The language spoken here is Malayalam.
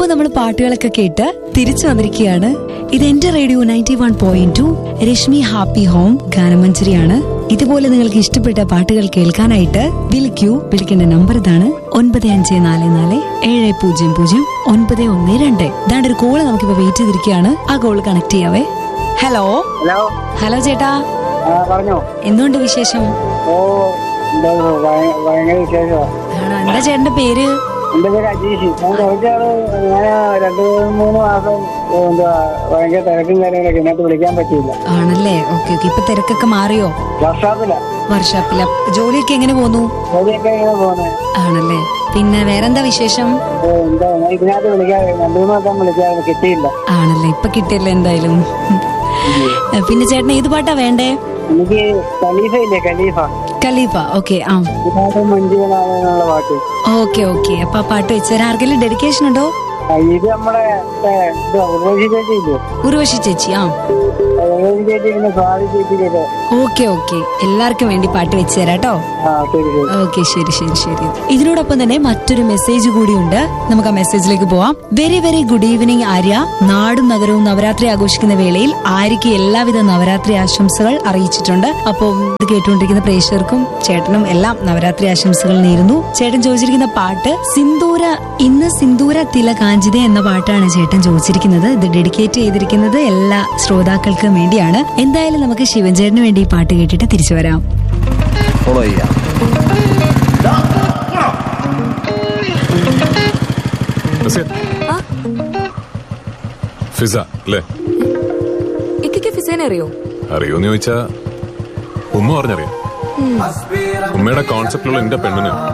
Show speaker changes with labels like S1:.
S1: അപ്പൊ നമ്മൾ പാട്ടുകളൊക്കെ കേട്ട് തിരിച്ചു വന്നിരിക്കുകയാണ് ഇത് എന്റെ radio ninety one point two Rashmi happy home ഗാനമഞ്ജരിയാണ് ഇതുപോലെ നിങ്ങൾക്ക് ഇഷ്ടപ്പെട്ട പാട്ടുകൾ കേൾക്കാനായിട്ട് വിളിക്കൂ വിളിക്കേണ്ട നമ്പർ ഇതാണ് ഒൻപത് അഞ്ച് നാല് നാല് ഏഴ് പൂജ്യം പൂജ്യം ഒൻപത് ഒന്ന് രണ്ട് ഇതാണ്ട് ഒരു കോള് നമുക്കിപ്പോ വെയിറ്റ് ചെയ്തിരിക്കുകയാണ് ആ കോള് കണക്ട് ചെയ്യാവേ ഹലോ
S2: ഹലോ
S1: ഹലോ ചേട്ടാ
S2: ആ പറഞ്ഞോ
S1: എന്തുകൊണ്ട് വിശേഷം
S2: ഓ എന്താ ഭയ- ഭയങ്കര വിശേഷമാണ്
S1: ആണോ എന്താ ചേട്ടന്റെ പേര്
S2: എന്റെ പേര് അജീഷ് ഞാൻ കുറച്ചാള് ഞാൻ രണ്ടു മൂന്ന് മാസം ഏ, എന്താ ഭയങ്കര തിരക്കും കാര്യങ്ങളൊക്കെ ഇതിനകത്ത് വിളിക്കാൻ പറ്റിയില്ല
S1: ആണല്ലേ ഓക്കെ ഓക്കെ ഇപ്പൊ തിരക്കൊക്കെ മാറിയോ
S2: വർഷാപ്പില്ല
S1: വർഷാപ്പില്ല ജോലിയൊക്കെ എങ്ങനെ പോന്നു
S2: ജോലിയൊക്കെ ഇങ്ങനെ പോകുന്നത്
S1: ആണല്ലേ പിന്നെ വേറെന്താ വിശേഷം
S2: എന്താ ഞാൻ ഇതിനകത്ത് വിളിക്കാൻ രണ്ടു മൂന്ന് ദിവസം വിളിക്കാൻ കിട്ടിയില്ല
S1: ആണല്ലേ ഇപ്പൊ കിട്ടിയല്ലോ എന്തായാലും പിന്നെ ചേട്ടൻ ഏത് പാട്ടാ വേണ്ടേ
S2: എനിക്ക് ഖലീഫ ഇല്ലേ ഖലീഫ
S1: ഖലീഫ ഓക്കെ ആ
S2: ഇതിനകത്ത് മഞ്ജുവനാണെന്നുള്ള പാട്ട്
S1: ഓക്കെ ഓക്കെ അപ്പൊ ആ പാട്ട് വെച്ചുതരാം ആർക്കെങ്കിലും ഡെഡിക്കേഷൻ ഉണ്ടോ
S2: ആ, ഇത് നമ്മുടെ ഏ, ഇത് ഉർവശി ചേച്ചി ഇല്ലേ
S1: ഉർവശി ചേച്ചി ആ
S2: ഉർവശി ചേച്ചി പിന്നെ സ്വാതി ചേച്ചിക്കൊക്കെ
S1: ഓക്കെ ഓക്കെ എല്ലാവർക്കും വേണ്ടി പാട്ട് വെച്ചു തരാം കേട്ടോ
S2: ആ ശരി ശരി
S1: ഓക്കെ ശരി ശരി ശരി ഇതിനോടൊപ്പം തന്നെ മറ്റൊരു മെസ്സേജ് കൂടിയുണ്ട് നമുക്ക് ആ മെസ്സേജിലേക്ക് പോവാം very very good evening Arya നാടും നഗരവും നവരാത്രി ആഘോഷിക്കുന്ന വേളയിൽ ആര്യയ്ക്ക് എല്ലാവിധ നവരാത്രി ആശംസകൾ അറിയിച്ചിട്ടുണ്ട് അപ്പോൾ ഇത് കേട്ടുകൊണ്ടിരിക്കുന്ന പ്രേക്ഷകർക്കും ചേട്ടനും എല്ലാം നവരാത്രി ആശംസകൾ നേരുന്നു ചേട്ടൻ ചോദിച്ചിരിക്കുന്ന പാട്ട് സിന്ദൂര ഇന്ന് സിന്ദൂര തിലകാഞ്ചിത എന്ന പാട്ടാണ് ചേട്ടൻ ചോദിച്ചിരിക്കുന്നത് ഇത് ഡെഡിക്കേറ്റ് ചെയ്തിരിക്കുന്നത് എല്ലാ ശ്രോതാക്കൾക്കും വേണ്ടിയാണ് എന്തായാലും നമുക്ക് ശിവൻചേട്ടന് വേണ്ടി ഈ പാട്ട് കേട്ടിട്ട് തിരിച്ചു വരാം
S3: ഫോളോ ചെയ്യാം
S4: നസീർ. ഫിസ അല്ലേ
S5: ഇക്കയ്ക്ക് ഫിസേനെ അറിയോ
S4: അറിയോന്ന് ചോദിച്ചാ ഉമ്മ പറഞ്ഞറിയാം ഉമ്മയുടെ കോൺസെപ്റ്റിലുള്ള എന്റെ പെണ്ണിന്